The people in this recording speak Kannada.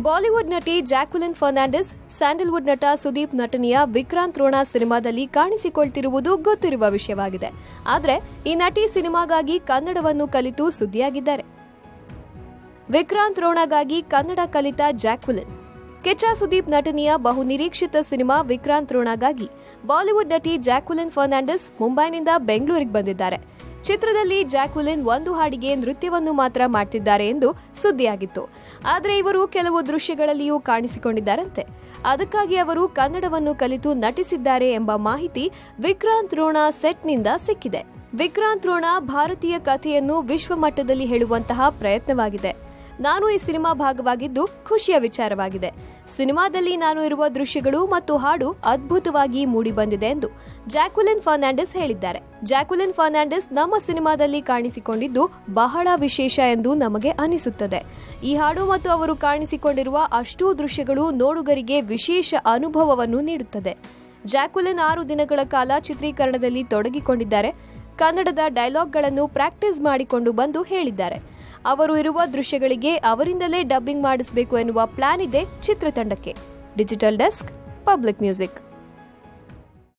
ಬಾಲಿವುಡ್ ನಟಿ ಜಾಕ್ವೆಲಿನ್ ಫರ್ನಾಂಡಿಸ್ ಸ್ಯಾಂಡಲ್ವುಡ್ ನಟ ಸುದೀಪ್ ನಟನೆಯ ವಿಕ್ರಾಂತ್ ರೋಣ ಸಿನಿಮಾದಲ್ಲಿ ಕಾಣಿಸಿಕೊಳ್ತಿರುವುದು ಗೊತ್ತಿರುವ ವಿಷಯವಾಗಿದೆ ಆದರೆ ಈ ನಟಿ ಸಿನಿಮಾಗಾಗಿ ಕನ್ನಡವನ್ನು ಕಲಿತು ಸುದ್ದಿಯಾಗಿದ್ದಾರೆ ವಿಕ್ರಾಂತ್ ರೋಣಗಾಗಿ ಕನ್ನಡ ಕಲಿತ ಜಾಕ್ವೆಲಿನ್ ಕೆಚ್ಚ ಸುದೀಪ್ ನಟನೆಯ ಬಹು ನಿರೀಕ್ಷಿತ ಸಿನಿಮಾ ವಿಕ್ರಾಂತ್ ರೋಣಗಾಗಿ ಬಾಲಿವುಡ್ ನಟಿ ಜಾಕ್ವೆಲಿನ್ ಫರ್ನಾಂಡಿಸ್ ಮುಂಬೈನಿಂದ ಬೆಂಗಳೂರಿಗೆ ಬಂದಿದ್ದಾರೆ ಚಿತ್ರದಲ್ಲಿ ಜಾಕ್ವೆಲಿನ್ ಒಂದು ಹಾಡಿಗೆ ನೃತ್ಯವನ್ನು ಮಾತ್ರ ಮಾಡ್ತಿದ್ದಾರೆ ಎಂದು ಸುದ್ದಿಯಾಗಿತ್ತು ಆದರೆ ಇವರು ಕೆಲವು ದೃಶ್ಯಗಳಲ್ಲಿಯೂ ಕಾಣಿಸಿಕೊಂಡಿದ್ದಾರಂತೆ ಅದಕ್ಕಾಗಿ ಅವರು ಕನ್ನಡವನ್ನು ಕಲಿತು ನಟಿಸಿದ್ದಾರೆ ಎಂಬ ಮಾಹಿತಿ ವಿಕ್ರಾಂತ್ ರೋಣ ಸೆಟ್ನಿಂದ ಸಿಕ್ಕಿದೆ ವಿಕ್ರಾಂತ್ ರೋಣ ಭಾರತೀಯ ಕಥೆಯನ್ನು ವಿಶ್ವಮಟ್ಟದಲ್ಲಿ ಹೇಳುವಂತಹ ಪ್ರಯತ್ನವಾಗಿದೆ ನಾನು ಈ ಸಿನಿಮಾ ಭಾಗವಾಗಿದ್ದು ಖುಷಿಯ ವಿಚಾರವಾಗಿದೆ ಸಿನಿಮಾದಲ್ಲಿ ನಾನು ಇರುವ ದೃಶ್ಯಗಳು ಮತ್ತು ಹಾಡು ಅದ್ಭುತವಾಗಿ ಮೂಡಿಬಂದಿದೆ ಎಂದು ಜಾಕ್ವೆಲಿನ್ ಫರ್ನಾಂಡಿಸ್ ಹೇಳಿದ್ದಾರೆ ಜಾಕ್ವೆಲಿನ್ ಫರ್ನಾಂಡಿಸ್ ನಮ್ಮ ಸಿನಿಮಾದಲ್ಲಿ ಕಾಣಿಸಿಕೊಂಡಿದ್ದು ಬಹಳ ವಿಶೇಷ ಎಂದು ನಮಗೆ ಅನಿಸುತ್ತದೆ ಈ ಹಾಡು ಮತ್ತು ಅವರು ಕಾಣಿಸಿಕೊಂಡಿರುವ ಅಷ್ಟೂ ದೃಶ್ಯಗಳು ನೋಡುಗರಿಗೆ ವಿಶೇಷ ಅನುಭವವನ್ನು ನೀಡುತ್ತದೆ ಜಾಕ್ವೆಲಿನ್ ಆರು ದಿನಗಳ ಕಾಲ ಚಿತ್ರೀಕರಣದಲ್ಲಿ ತೊಡಗಿಕೊಂಡಿದ್ದಾರೆ ಕನ್ನಡದ ಡೈಲಾಗ್ಗಳನ್ನು ಪ್ರಾಕ್ಟೀಸ್ ಮಾಡಿಕೊಂಡು ಬಂದು ಹೇಳಿದ್ದಾರೆ ಅವರು ಇರುವ ದೃಶ್ಯಗಳಿಗೆ ಅವರಿಂದಲೇ ಡಬ್ಬಿಂಗ್ ಮಾಡಿಸಬೇಕು ಎನ್ನುವ ಪ್ಲಾನ್ ಇದೆ ಚಿತ್ರತಂಡಕ್ಕೆ ಡಿಜಿಟಲ್ ಡೆಸ್ಕ್ ಪಬ್ಲಿಕ್ ಮ್ಯೂಸಿಕ್